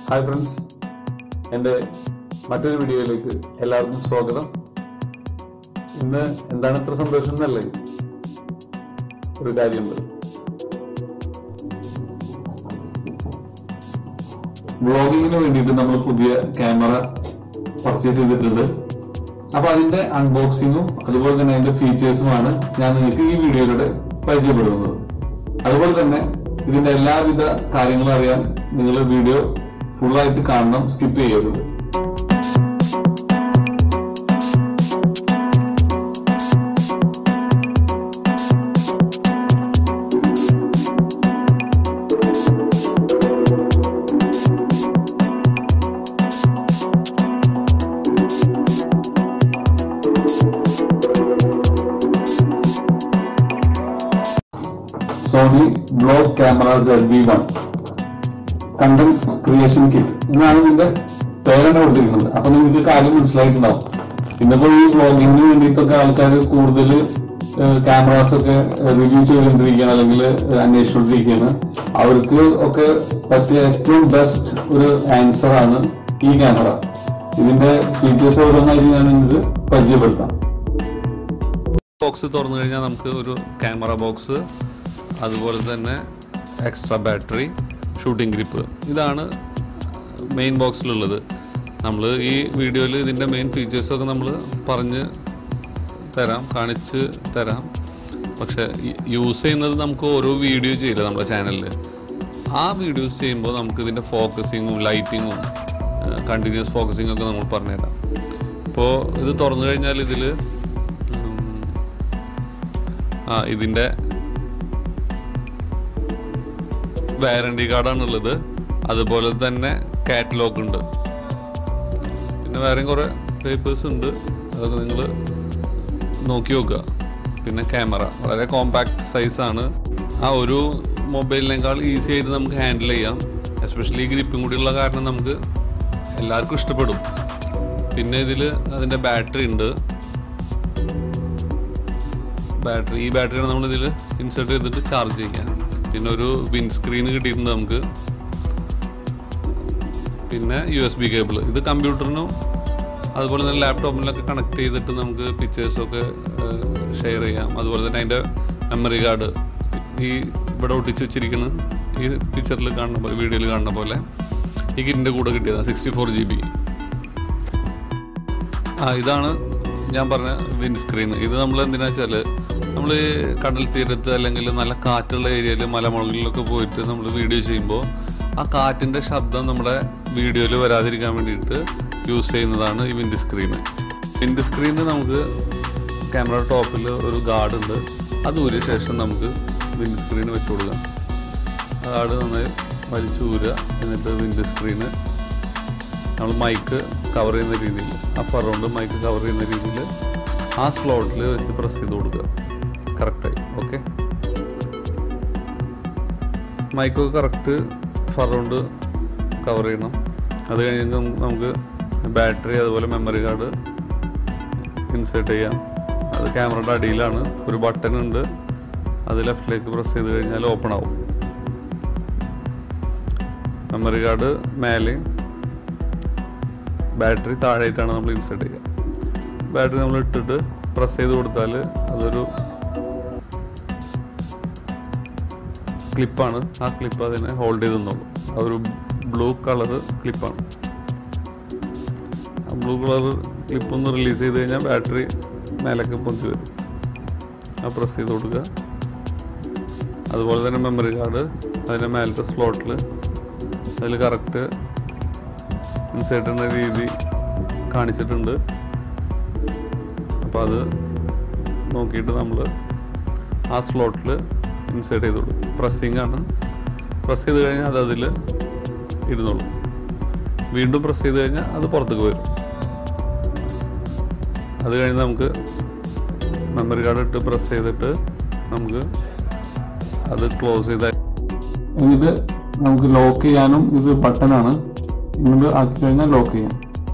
hi friends എൻ്റെ മറ്റൊരു വീഡിയോയിലേക്ക് എല്ലാവർക്കും സ്വാഗതം ഇന്ന് എന്താണ് ഇത്ര സന്തോഷം എന്നല്ലേ ഒരു കാര്യമുണ്ട് വ്ളോഗിങ്ങിന് വേണ്ടിയിട്ട് നമ്മൾ പുതിയ ക്യാമറ പർച്ചേസ് ചെയ്തിട്ടുണ്ട് അപ്പൊ അതിന്റെ അൺബോക്സിങ്ങും അതുപോലെ തന്നെ അതിന്റെ ഫീച്ചേഴ്സുമാണ് ഞാൻ നിങ്ങൾക്ക് ഈ വീഡിയോയിലൂടെ പരിചയപ്പെടുന്നത് അതുപോലെ തന്നെ ഇതിന്റെ എല്ലാവിധ കാര്യങ്ങളും അറിയാൻ നിങ്ങൾ വീഡിയോ ഫുള്ളായിട്ട് കാണണം സ്കിപ്പ് ചെയ്യരുത് Sony blog camera Z B one content creation kit എന്നാണ് ഇതിന്റെ പേരാണ് കൊടുത്തിരിക്കുന്നത് അപ്പൊ നിങ്ങൾക്ക് കാര്യം മനസ്സിലായിട്ടുണ്ടാവും ഇന്നിപ്പോ ഈ വ്ളോഗിങ്ങിന് വേണ്ടിയിട്ടൊക്കെ ആൾക്കാർ കൂടുതൽ ക്യാമറാസ് ഒക്കെ റിവ്യൂ ചെയ്തുകൊണ്ടിരിക്കുകയാണ് അല്ലെങ്കിൽ അന്വേഷിച്ചുകൊണ്ടിരിക്കുകയാണ് അവർക്ക് ഒക്കെ പറ്റിയ ഏറ്റവും ബെസ്റ്റ് ഒരു ആൻസർ ആണ് ഈ ക്യാമറ ഇതിന്റെ ഫീച്ചേഴ്സ് ഓരോന്നായിട്ട് ഞാൻ നിങ്ങൾക്ക് പരിചയപ്പെടുത്താം ബോക്സ് തുറന്നു കഴിഞ്ഞാൽ നമുക്ക് ഒരു ക്യാമറ ബോക്സ് അതുപോലെ തന്നെ എക്സ്ട്രാ ബാറ്ററി ഷൂട്ടിംഗ് ഗ്രിപ്പ് ഇതാണ് മെയിൻ ബോക്സിലുള്ളത് നമ്മൾ ഈ വീഡിയോയിൽ ഇതിൻ്റെ മെയിൻ ഫീച്ചേഴ്സൊക്കെ നമ്മൾ പറഞ്ഞ് തരാം കാണിച്ച് തരാം പക്ഷെ യൂസ് ചെയ്യുന്നത് നമുക്ക് ഓരോ വീഡിയോ ചെയ്യില്ല നമ്മുടെ ചാനലിൽ ആ വീഡിയോസ് ചെയ്യുമ്പോൾ നമുക്ക് ഇതിൻ്റെ ഫോക്കസിങ്ങും ലൈറ്റിങ്ങും കണ്ടിന്യൂസ് ഫോക്കസിങ്ങും ഒക്കെ നമ്മൾ പറഞ്ഞുതരാം ഇപ്പോൾ ഇത് തുറന്നു കഴിഞ്ഞാൽ ഇതിൽ ആ ഇതിൻ്റെ വാറണ്ടി കാർഡാണുള്ളത് അതുപോലെ തന്നെ കാറ്റലോഗ് ഉണ്ട് പിന്നെ വേറെയും കുറേ പേപ്പേഴ്സ് ഉണ്ട് അതൊക്കെ നിങ്ങൾ നോക്കി നോക്കുക പിന്നെ ക്യാമറ വളരെ കോമ്പാക്ട് സൈസാണ് ആ ഒരു മൊബൈലിനേക്കാൾ ഈസി ആയിട്ട് നമുക്ക് ഹാൻഡിൽ ചെയ്യാം എസ്പെഷ്യലി ഗ്രിപ്പും കൂടിയുള്ള കാരണം നമുക്ക് എല്ലാവർക്കും ഇഷ്ടപ്പെടും പിന്നെ ഇതിൽ അതിൻ്റെ ബാറ്ററി ഉണ്ട് ബാറ്ററി ഈ ബാറ്ററിയാണ് നമ്മൾ ഇതിൽ ഇൻസേർട്ട് ചെയ്തിട്ട് ചാർജ് ചെയ്യാൻ പിന്നെ ഒരു വിൻഡ് സ്ക്രീൻ കിട്ടിയിട്ടുണ്ട് നമുക്ക് പിന്നെ യു എസ് ബി കേബിൾ ഇത് കമ്പ്യൂട്ടറിനും അതുപോലെ തന്നെ ലാപ്ടോപ്പിലൊക്കെ കണക്ട് ചെയ്തിട്ട് നമുക്ക് പിക്ചേഴ്സൊക്കെ ഷെയർ ചെയ്യാം അതുപോലെ തന്നെ അതിൻ്റെ മെമ്മറി കാർഡ് ഈ ഇവിടെ ഒട്ടിച്ച് വെച്ചിരിക്കുന്ന ഈ പിക്ചറിൽ കാണുന്ന പോലെ വീഡിയോയിൽ കാണുന്ന പോലെ ഈ കിറ്റിൻ്റെ കൂടെ കിട്ടിയതാണ് സിക്സ്റ്റി ഫോർ ജി ബി ആ ഇതാണ് ഞാൻ പറഞ്ഞ വിൻഡ് സ്ക്രീൻ ഇത് നമ്മൾ എന്തിനാ വെച്ചാൽ നമ്മൾ കടൽ തീരത്ത് അല്ലെങ്കിൽ നല്ല കാറ്റുള്ള ഏരിയയിൽ മലമുകളിലൊക്കെ പോയിട്ട് നമ്മൾ വീഡിയോ ചെയ്യുമ്പോൾ ആ കാറ്റിൻ്റെ ശബ്ദം നമ്മുടെ വീഡിയോയിൽ വരാതിരിക്കാൻ വേണ്ടിയിട്ട് യൂസ് ചെയ്യുന്നതാണ് ഈ വിൻഡ് സ്ക്രീൻ വിൻഡ് സ്ക്രീന് നമുക്ക് ക്യാമറ ടോപ്പിൽ ഒരു ഗാർഡ് ഉണ്ട് അത് ഊരിയ ശേഷം നമുക്ക് വിൻഡ് സ്ക്രീൻ വെച്ച് കൊടുക്കാം ഗാർഡ് നന്നായി വലിച്ചു ഊരുക എന്നിട്ട് വിൻഡ് സ്ക്രീന് നമ്മൾ മൈക്ക് കവർ ചെയ്യുന്ന രീതിയിൽ ആ ഫറൗണ്ട് മൈക്ക് കവർ ചെയ്യുന്ന രീതിയിൽ ആ സ്ലോട്ടിൽ വെച്ച് പ്രസ് ചെയ്ത് കൊടുക്കുക കറക്റ്റായി ഓക്കെ മൈക്കൊക്കെ കറക്റ്റ് ഫറൗണ്ട് കവർ ചെയ്യണം അത് കഴിഞ്ഞ് നമുക്ക് ബാറ്ററി അതുപോലെ മെമ്മറി കാർഡ് ഇൻസേർട്ട് ചെയ്യാം അത് ക്യാമറയുടെ അടിയിലാണ് ഒരു ബട്ടൺ ഉണ്ട് അത് ലെഫ്റ്റിലേക്ക് പ്രസ് ചെയ്ത് കഴിഞ്ഞാൽ ഓപ്പൺ ആവും മെമ്മറി കാർഡ് മേലെയും ബാറ്ററി താഴെയായിട്ടാണ് നമ്മൾ ഇൻസേർട്ട് ചെയ്യുക ബാറ്ററി നമ്മൾ ഇട്ടിട്ട് പ്രസ് ചെയ്ത് കൊടുത്താൽ അതൊരു ക്ലിപ്പാണ് ആ ക്ലിപ്പ് അതിനെ ഹോൾഡ് ചെയ്ത് നിന്നോളും അതൊരു ബ്ലൂ കളറ് ക്ലിപ്പാണ് ആ ബ്ലൂ കളർ ക്ലിപ്പ് ഒന്ന് റിലീസ് ചെയ്ത് കഴിഞ്ഞാൽ ബാറ്ററി മേലേക്ക് പൊന്തി വരും ആ പ്രസ് ചെയ്ത് കൊടുക്കുക അതുപോലെ തന്നെ മെമ്മറി കാർഡ് അതിൻ്റെ മേലത്തെ സ്ലോട്ടിൽ അതിൽ കറക്റ്റ് ഇൻസേർട്ട് ചെയ്യുന്ന രീതി കാണിച്ചിട്ടുണ്ട് അപ്പോൾ അത് നോക്കിയിട്ട് നമ്മൾ ആ സ്ലോട്ടിൽ ഇൻസേർട്ട് ചെയ്ത് കൊടുക്കും പ്രസ്സിങ് ആണ് പ്രസ് ചെയ്ത് കഴിഞ്ഞാൽ അത് അതിൽ ഇരുന്നോളും വീണ്ടും പ്രസ് ചെയ്ത് കഴിഞ്ഞാൽ അത് പുറത്തേക്ക് വരും അത് കഴിഞ്ഞ് നമുക്ക് മെമ്മറി കാർഡ് ഇട്ട് പ്രസ് ചെയ്തിട്ട് നമുക്ക് അത് ക്ലോസ് ചെയ്ത ഇത് നമുക്ക് ലോക്ക് ചെയ്യാനും ഇത് ബട്ടണാണ് ഇങ്ങോട്ട് ആക്കി കഴിഞ്ഞാൽ ലോക്ക് ചെയ്യാം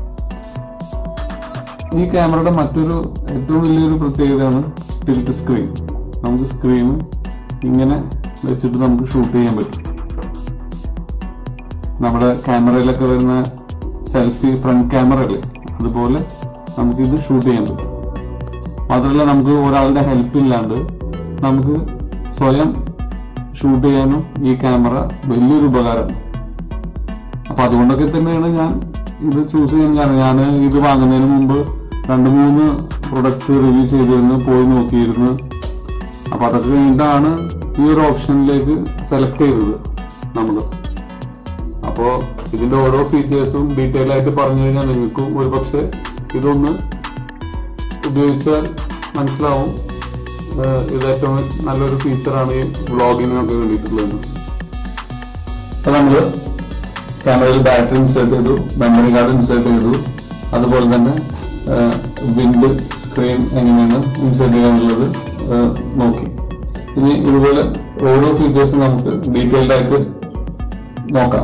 ഈ ക്യാമറയുടെ മറ്റൊരു ഏറ്റവും വലിയൊരു പ്രത്യേകതയാണ് ടിൽറ്റ് സ്ക്രീൻ നമുക്ക് സ്ക്രീൻ ഇങ്ങനെ വെച്ചിട്ട് നമുക്ക് ഷൂട്ട് ചെയ്യാൻ പറ്റും നമ്മുടെ ക്യാമറയിലൊക്കെ വരുന്ന സെൽഫി ഫ്രണ്ട് ക്യാമറ അല്ലേ അതുപോലെ നമുക്ക് ഇത് ഷൂട്ട് ചെയ്യാൻ പറ്റും മാത്രമല്ല നമുക്ക് ഒരാളുടെ ഹെൽപ്പ് ഇല്ലാണ്ട് നമുക്ക് സ്വയം ഷൂട്ട് ചെയ്യാനും ഈ ക്യാമറ വലിയൊരു ഉപകാരമാണ് അപ്പൊ അതുകൊണ്ടൊക്കെ തന്നെയാണ് ഞാൻ ഇത് ചൂസ് ചെയ്യാൻ കാരണം ഞാൻ ഇത് വാങ്ങുന്നതിന് മുമ്പ് രണ്ട് മൂന്ന് പ്രൊഡക്ട്സ് റിവ്യൂ ചെയ്തിരുന്നു പോയി നോക്കിയിരുന്നു അപ്പൊ അതൊക്കെ കഴിഞ്ഞിട്ടാണ് ഈ ഒരു ഓപ്ഷനിലേക്ക് സെലക്ട് ചെയ്തത് നമ്മൾ അപ്പോ ഇതിന്റെ ഓരോ ഫീച്ചേഴ്സും ഡീറ്റെയിൽ ആയിട്ട് പറഞ്ഞു കഴിഞ്ഞാൽ നിങ്ങൾക്കും ഒരു പക്ഷെ ഇതൊന്ന് ഉപയോഗിച്ചാൽ മനസ്സിലാവും ഏഹ് ഇത് ഏറ്റവും നല്ലൊരു ഫീച്ചറാണ് ഈ വ്ളോഗിനൊക്കെ വേണ്ടിയിട്ടുള്ളത് അപ്പൊ നമ്മള് ക്യാമറയിൽ ബാറ്ററി ഇൻസേർട്ട് ചെയ്തു മെമ്മറി കാർഡ് ഇൻസേർട്ട് ചെയ്തു അതുപോലെ തന്നെ വിൻഡ് സ്ക്രീൻ എങ്ങനെയാണ് ഇൻസേർട്ട് ചെയ്യാന്നുള്ളത് ഏഹ് നോക്കി ഇനി ഇതുപോലെ ഓരോ ഫീച്ചേഴ്സും നമുക്ക് ഡീറ്റെയിൽഡ് ആയിട്ട് നോക്കാം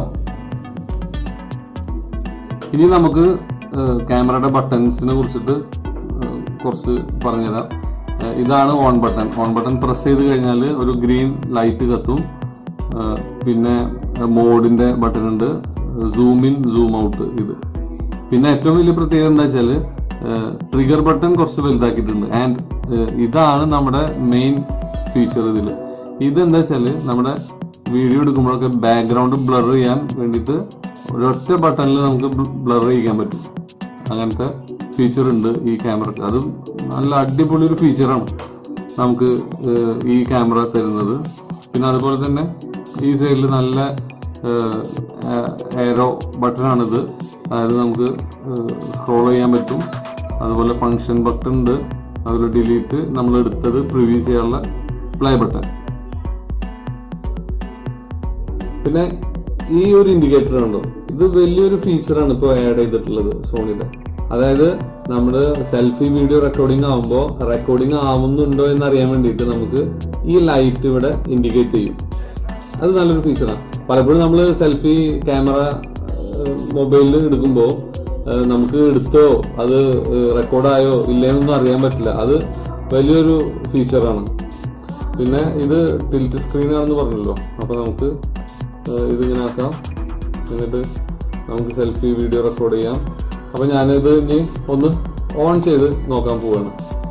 ഇനി നമുക്ക് ക്യാമറയുടെ ബട്ടൺസിനെ കുറിച്ചിട്ട് ഏഹ്, കുറച്ച് പറഞ്ഞുതരാം ഏഹ്, ഇതാണ് on button on button press ചെയ്ത് കഴിഞ്ഞാൽ ഒരു ഗ്രീൻ ലൈറ്റ് കത്തും ഏഹ്, പിന്നെ മോഡിന്റെ ബട്ടൺ ഉണ്ട് സൂം ഇൻ സൂം ഔട്ട് ഇത് പിന്നെ ഏറ്റവും വലിയ പ്രത്യേകത എന്താ വെച്ചാൽ ട്രിഗർ ബട്ടൺ കുറച്ച് വലുതാക്കിയിട്ടുണ്ട് ആൻഡ് ഇതാണ് നമ്മുടെ മെയിൻ ഫീച്ചർ ഇതിൽ ഇതെന്താ വെച്ചാൽ നമ്മുടെ വീഡിയോ എടുക്കുമ്പോഴൊക്കെ ബാക്ക്ഗ്രൗണ്ട് ബ്ലർ ചെയ്യാൻ വേണ്ടിയിട്ട് ഒരൊറ്റ ബട്ടണിൽ നമുക്ക് ബ്ലർ ചെയ്യാൻ പറ്റും അങ്ങനത്തെ ഫീച്ചർ ഉണ്ട് ഈ ക്യാമറക്ക് അത് നല്ല അടിപൊളി ഒരു ഫീച്ചറാണ് നമുക്ക് ഏഹ്, ഈ ക്യാമറ തരുന്നത് പിന്നെ അതുപോലെ തന്നെ ഈ സൈഡിൽ നല്ല എയറോ ബട്ടണാണിത് അതായത് നമുക്ക് സ്ക്രോൾ ചെയ്യാൻ പറ്റും അതുപോലെ ഫങ്ഷൻ ബട്ടൺ ഉണ്ട് അതുപോലെ ഡിലീറ്റ് നമ്മൾ എടുത്തത് പ്രിവ്യൂ ചെയ്യാനുള്ള പ്ലേ ബട്ടൺ പിന്നെ ഈ ഒരു ഇൻഡിക്കേറ്റർ ഉണ്ടോ ഇത് വലിയൊരു ഫീച്ചറാണ് ഇപ്പോൾ ആഡ് ചെയ്തിട്ടുള്ളത് സോണിയുടെ അതായത് നമ്മൾ സെൽഫി വീഡിയോ റെക്കോർഡിംഗ് ആകുമ്പോൾ റെക്കോർഡിംഗ് ആവുന്നുണ്ടോ എന്ന് അറിയാൻ വേണ്ടിയിട്ട് നമുക്ക് ഈ ലൈറ്റ് ഇവിടെ ഇൻഡിക്കേറ്റ് ചെയ്യും അത് നല്ലൊരു ഫീച്ചറാണ് പലപ്പോഴും നമ്മൾ സെൽഫി ക്യാമറ മൊബൈലിൽ എടുക്കുമ്പോൾ നമുക്ക് എടുത്തോ അത് റെക്കോർഡായോ ഇല്ലേന്നൊന്നും അറിയാൻ പറ്റില്ല അത് വലിയൊരു ഫീച്ചറാണ് പിന്നെ ഇത് ടിൽറ്റ് സ്ക്രീൻ ആണെന്ന് പറഞ്ഞല്ലോ അപ്പൊ നമുക്ക് ഏഹ് ഇതിങ്ങനെ ആക്കാം എന്നിട്ട് നമുക്ക് സെൽഫി വീഡിയോ റെക്കോർഡ് ചെയ്യാം അപ്പൊ ഞാനിത് ഇനി ഒന്ന് ഓൺ ചെയ്ത് നോക്കാൻ പോവാണ്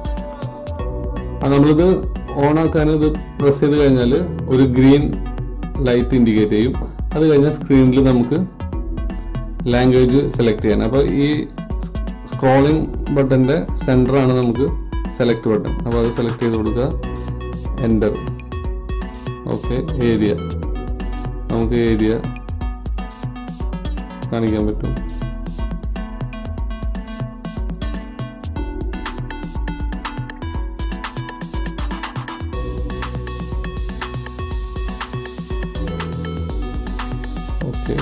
ആ നമ്മളിത് ഓൺ ആക്കാൻ ഇത് പ്രസ് ചെയ്ത് കഴിഞ്ഞാൽ ഒരു ഗ്രീൻ ലൈറ്റ് ഇൻഡിക്കേറ്റ് ചെയ്യും അത് കഴിഞ്ഞാൽ സ്ക്രീനിൽ നമുക്ക് ലാംഗ്വേജ് സെലക്ട് ചെയ്യാൻ അപ്പോൾ ഈ സ്ക്രോളിംഗ് ബട്ടന്റെ സെന്റർ ആണ് നമുക്ക് സെലക്ട് ബട്ടൺ അപ്പോൾ അത് സെലക്ട് ചെയ്ത് കൊടുക്കുക എൻ്റർ ഓക്കെ ഏരിയ നമുക്ക് ഏരിയ കാണിക്കാൻ പറ്റും ഓക്കെ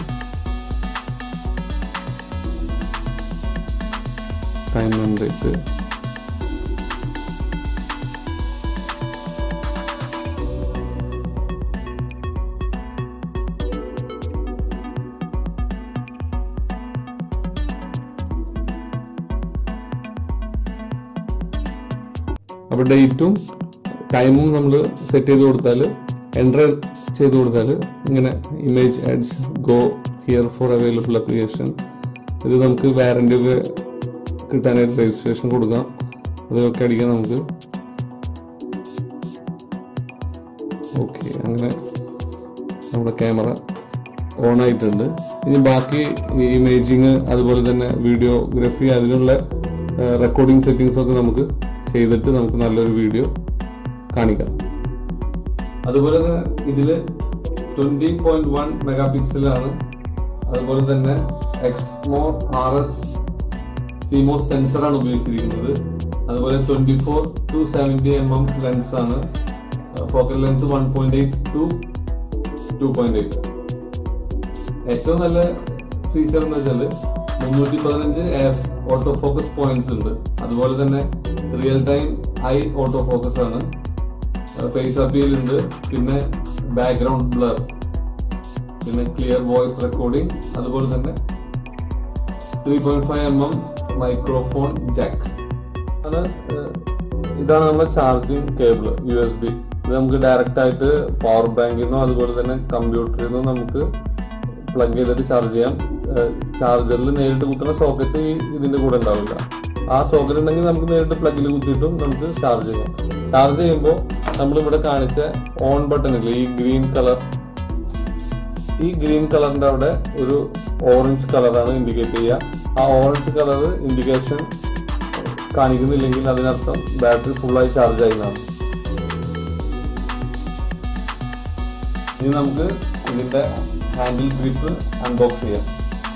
ടൈം കണ്ടിട്ട് അപ്പോൾ ഡേറ്റും ടൈമും നമ്മൾ സെറ്റ് ചെയ്ത് കൊടുത്താൽ എൻ്റർ ചെയ്ത് കൊടുത്താൽ ഇങ്ങനെ image adds go here for available application ഇത് നമുക്ക് വാറണ്ടി ഒക്കെ കിട്ടാനായിട്ട് രജിസ്ട്രേഷൻ കൊടുക്കാം അതൊക്കെ അടിക്കാം നമുക്ക് ഓക്കെ അങ്ങനെ നമ്മുടെ ക്യാമറ ഓൺ ആയിട്ടുണ്ട് ഇനി ബാക്കി ഇമേജിങ് അതുപോലെ തന്നെ വീഡിയോഗ്രഫി അതിനുള്ള റെക്കോർഡിംഗ് സെറ്റിങ്സ് ഒക്കെ നമുക്ക് ചെയ്തിട്ട് നമുക്ക് നല്ലൊരു വീഡിയോ കാണിക്കാം അതുപോലെ തന്നെ ഇതില് ട്വന്റി പോയിന്റ് വൺ മെഗാ പിക്സലാണ് അതുപോലെ തന്നെ എക്സ്മോ ആർ എസ് സിമോ സെൻസറാണ് ഉപയോഗിച്ചിരിക്കുന്നത് അതുപോലെ twenty four to seventy M M lens ആണ് focal lens one point eight two two point eight ഏറ്റവും നല്ല ഫീച്ചർ എന്ന് വെച്ചാല് മുന്നൂറ്റി പതിനഞ്ച് ഓട്ടോ ഫോക്കസ് പോയിന്റ്സ് ഉണ്ട് അതുപോലെ തന്നെ real time eye auto focus ആണ് ഫേസ് അപ്പീൽ ഉണ്ട് പിന്നെ ബാക്ക്ഗ്രൗണ്ട് ബ്ലർ പിന്നെ ക്ലിയർ വോയിസ് റെക്കോർഡിംഗ് അതുപോലെ തന്നെ three point five M M microphone jack ആണ് ഏഹ്, ഇതാണ് നമ്മുടെ charging cable U S B ഇത് നമുക്ക് ഡയറക്റ്റ് ആയിട്ട് പവർ ബാങ്കിൽ നിന്നോ അതുപോലെ തന്നെ കമ്പ്യൂട്ടറിൽ നിന്നോ നമുക്ക് പ്ലഗ് ചെയ്തിട്ട് ചാർജ് ചെയ്യാം ചാർജറിൽ നേരിട്ട് കുത്തുന്ന സോക്കറ്റ് ഇതിന്റെ കൂടെ ഉണ്ടാവില്ല ആ സോക്കറ്റ് ഉണ്ടെങ്കിൽ നമുക്ക് നേരിട്ട് പ്ലഗിൽ കുത്തിയിട്ടും നമുക്ക് ചാർജ് ചെയ്യാം ചാർജ് ചെയ്യുമ്പോൾ നമ്മൾ ഇവിടെ കാണിച്ച ഓൺ ബട്ടൺ ഇല്ലേ ഈ ഗ്രീൻ കളർ ഈ ഗ്രീൻ കളറിന്റെ അവിടെ ഒരു ഓറഞ്ച് കളറാണ് ഇൻഡിക്കേറ്റ് ചെയ്യുക ആ ഓറഞ്ച് കളർ ഇൻഡിക്കേഷൻ കാണിക്കുന്നില്ലെങ്കിൽ അതിനർത്ഥം ബാറ്ററി ഫുള്ളായി ചാർജ് ആയിരുന്നാണ് ഇനി നമുക്ക് ഇതിന്റെ ഹാൻഡിൽ ഗ്രിപ്പ് അൺബോക്സ് ചെയ്യാം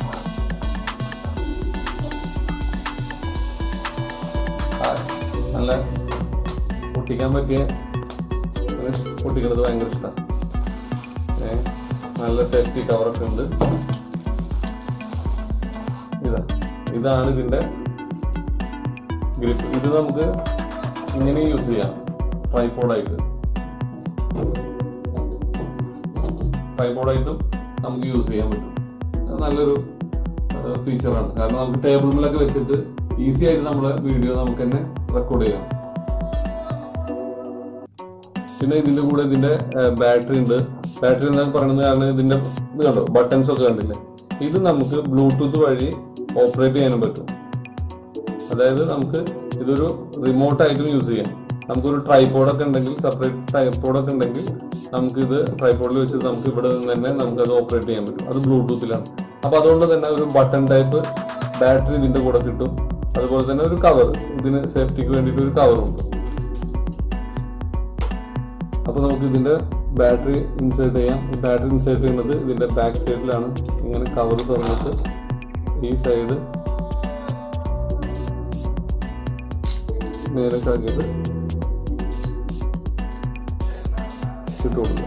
ആ, നല്ല പൊട്ടിക്കാൻ പറ്റിയ ഇത് പൊട്ടിക്കുന്നത് ഭയങ്കര ഇഷ്ടമാണ് നല്ല സേഫ്റ്റി കവറൊക്കെ ഉണ്ട് ഇതാ ഇതാണ് ഇതിന്റെ ഗ്രിപ്പ് ഇത് നമുക്ക് ഇങ്ങനെ യൂസ് ചെയ്യാം ട്രൈപോഡായിട്ട് ട്രൈപോഡായിട്ടും നമുക്ക് യൂസ് ചെയ്യാൻ പറ്റും അത് നല്ലൊരു ഫീച്ചറാണ് കാരണം നമുക്ക് ടേബിളിലൊക്കെ വെച്ചിട്ട് ഈസി ആയിട്ട് നമ്മളെ വീഡിയോ നമുക്ക് തന്നെ റെക്കോർഡ് ചെയ്യാം പിന്നെ ഇതിന്റെ കൂടെ ഇതിന്റെ ബാറ്ററി ഉണ്ട് ബാറ്ററി എന്നൊക്കെ പറയുന്നത് കാരണം ഇതിന്റെ ഇത് കണ്ടോ ബട്ടൺസ് ഒക്കെ കണ്ടില്ലേ ഇത് നമുക്ക് ബ്ലൂടൂത്ത് വഴി ഓപ്പറേറ്റ് ചെയ്യാനും പറ്റും അതായത് നമുക്ക് ഇതൊരു റിമോട്ട് ആയിട്ടും യൂസ് ചെയ്യാം നമുക്കൊരു ട്രൈപോഡ് ഒക്കെ ഉണ്ടെങ്കിൽ സെപ്പറേറ്റ് ട്രൈപോഡ് ഒക്കെ ഉണ്ടെങ്കിൽ നമുക്ക് ഇത് ട്രൈപോഡിൽ വെച്ചിട്ട് നമുക്ക് ഇവിടെ നിന്ന് തന്നെ നമുക്ക് അത് ഓപ്പറേറ്റ് ചെയ്യാൻ പറ്റും അത് ബ്ലൂടൂത്തിലാണ് അപ്പൊ അതുകൊണ്ട് തന്നെ ഒരു ബട്ടൺ ടൈപ്പ് ബാറ്ററി ഇതിന്റെ കൂടെ കിട്ടും അതുപോലെ തന്നെ ഒരു കവർ ഇതിന് സേഫ്റ്റിക്ക് വേണ്ടിയിട്ട് ഒരു കവറുണ്ട് അപ്പൊ നമുക്ക് ഇതിന്റെ ബാറ്ററി ഇൻസേർട്ട് ചെയ്യാം ഈ ബാറ്ററി ഇൻസേർട്ട് ചെയ്യുന്നത് ഇതിന്റെ ബാക്ക് സൈഡിലാണ് ഇങ്ങനെ കവർ തുറന്നിട്ട് ഈ സൈഡ് നേരൊക്കെ ആക്കിയിട്ട് ഇട്ട് കൊടുക്കുക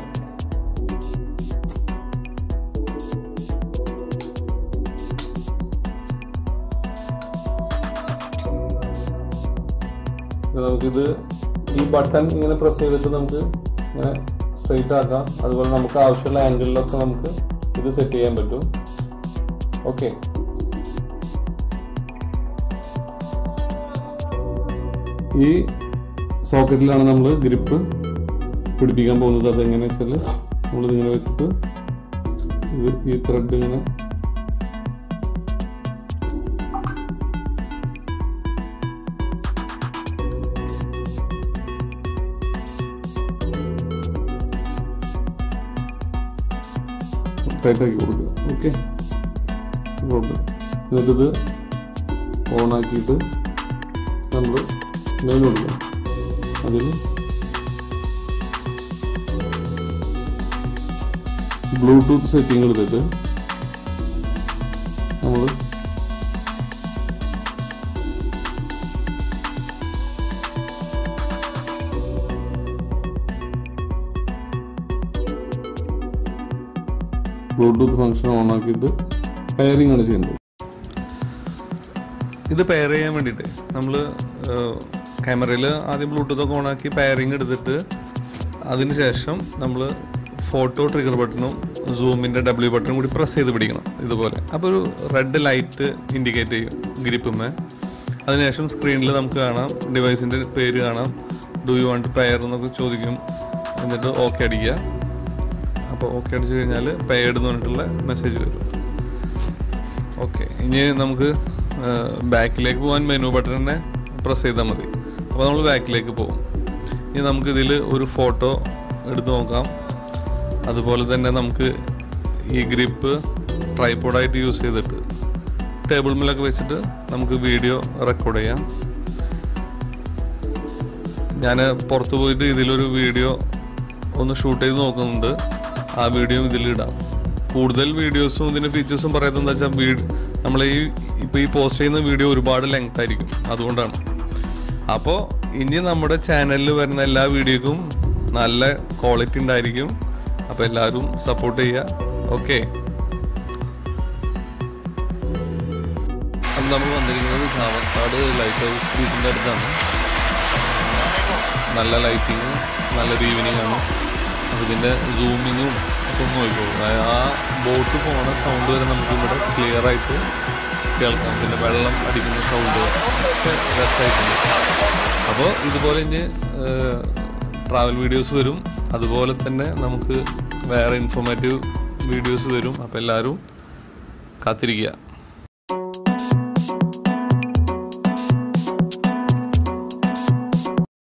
ഇത് നമുക്കിത് ഈ ബട്ടൺ ഇങ്ങനെ പ്രസ് ചെയ്തിട്ട് നമുക്ക് ഇങ്ങനെ സ്ട്രെയിറ്റ് ആക്കാം അതുപോലെ നമുക്ക് ആവശ്യമുള്ള ആംഗിളിലൊക്കെ നമുക്ക് ഇത് സെറ്റ് ചെയ്യാൻ പറ്റും ഓക്കെ ഈ സോക്കറ്റിലാണ് നമ്മൾ ഗ്രിപ്പ് പിടിപ്പിക്കാൻ പോകുന്നത് അത് എങ്ങനെ വെച്ചാൽ നമ്മളിത് ഇങ്ങനെ വെച്ചിട്ട് ഇത് ഈ ത്രെഡ് ഇങ്ങനെ ടൈറ്റ് ആക്കി കൊടുക്കുക ഓക്കെ എന്നിട്ടിത് ഓണാക്കിയിട്ട് നമ്മൾ മെയിൻ കൊടുക്കണം അതിൽ ബ്ലൂടൂത്ത് സെറ്റിംഗ് എടുത്തിട്ട് നമ്മൾ ബ്ലൂടൂത്ത് ഫംഗ്ഷൻ ഓൺ ആക്കിയിട്ട് പെയറിംഗ് ആണ് ചെയ്യുന്നത് ഇത് പെയർ ചെയ്യാൻ വേണ്ടിയിട്ട് നമ്മൾ ക്യാമറയിൽ ആദ്യം ബ്ലൂടൂത്ത് ഒക്കെ ഓണാക്കി പെയറിങ് എടുത്തിട്ട് അതിന് ശേഷം നമ്മൾ ഫോട്ടോ ട്രിഗർ ബട്ടണും സൂമിൻ്റെ ഡബ്ല്യു ബട്ടണും കൂടി പ്രസ് ചെയ്ത് പിടിക്കണം ഇതുപോലെ അപ്പോൾ ഒരു റെഡ് ലൈറ്റ് ഇൻഡിക്കേറ്റ് ചെയ്യും ഗ്രിപ്പുമേ അതിനുശേഷം സ്ക്രീനിൽ നമുക്ക് കാണാം ഡിവൈസിൻ്റെ പേര് കാണാം ഡു യു വാണ്ട് പെയർ എന്നൊക്കെ ചോദിക്കും എന്നിട്ട് ഓക്കെ അടിക്കുക അപ്പോൾ ഓക്കെ അടിച്ചു കഴിഞ്ഞാൽ പെയർഡ് എന്ന് പറഞ്ഞിട്ടുള്ള മെസ്സേജ് വരും ഓക്കെ ഇനി നമുക്ക് ബാക്കിലേക്ക് പോകാൻ മെനു ബട്ടൺ തന്നെ പ്രസ് ചെയ്താൽ മതി അപ്പോൾ നമ്മൾ ബാക്കിലേക്ക് പോകും ഇനി നമുക്കിതിൽ ഒരു ഫോട്ടോ എടുത്ത് നോക്കാം അതുപോലെ തന്നെ നമുക്ക് ഈ ഗ്രിപ്പ് ട്രൈപോഡായിട്ട് യൂസ് ചെയ്തിട്ട് ടേബിൾ മേലൊക്കെ വെച്ചിട്ട് നമുക്ക് വീഡിയോ റെക്കോർഡ് ചെയ്യാം ഞാൻ പുറത്ത് പോയിട്ട് ഇതിലൊരു വീഡിയോ ഒന്ന് ഷൂട്ട് ചെയ്ത് നോക്കുന്നുണ്ട് ആ വീഡിയോ ഇതിലിടാം കൂടുതൽ വീഡിയോസും ഇതിന്റെ ഫീച്ചേഴ്സും പറയുന്നത് എന്താ വെച്ചാൽ വീട് നമ്മൾ ഈ ഇപ്പോൾ ഈ പോസ്റ്റ് ചെയ്യുന്ന വീഡിയോ ഒരുപാട് ലെങ്ത് ആയിരിക്കും അതുകൊണ്ടാണ് അപ്പോൾ ഇനി നമ്മുടെ ചാനലിൽ വരുന്ന എല്ലാ വീഡിയോക്കും നല്ല ക്വാളിറ്റി ഉണ്ടായിരിക്കും അപ്പോൾ എല്ലാവരും സപ്പോർട്ട് ചെയ്യുക ഓക്കെ അപ്പം നമ്മൾ വന്നിരിക്കുന്നത് ചാവക്കാട് ലൈറ്റ് ഹൗസ് ബീച്ചിൻ്റെ അടുത്താണ് നല്ല ലൈറ്റിങ് നല്ലൊരു ഈവനിങ് ആണ് അപ്പോൾ ഇതിൻ്റെ സൂമിങ്ങും ഒക്കെ ഒന്ന് നോക്കിക്കോളൂ അതായത് ആ ബോട്ട് പോണ സൗണ്ട് വരെ നമുക്ക് ഇവിടെ ക്ലിയർ ആയിട്ട് കേൾക്കാം പിന്നെ വെള്ളം അടിക്കുന്ന സൗണ്ട് ഒക്കെ രസമായിട്ടുണ്ട് അപ്പോൾ ഇതുപോലെ ഇനി ട്രാവൽ വീഡിയോസ് വരും അതുപോലെ തന്നെ നമുക്ക് വേറെ ഇൻഫോർമേറ്റീവ് വീഡിയോസ് വരും അപ്പോൾ എല്ലാവരും കാത്തിരിക്കുക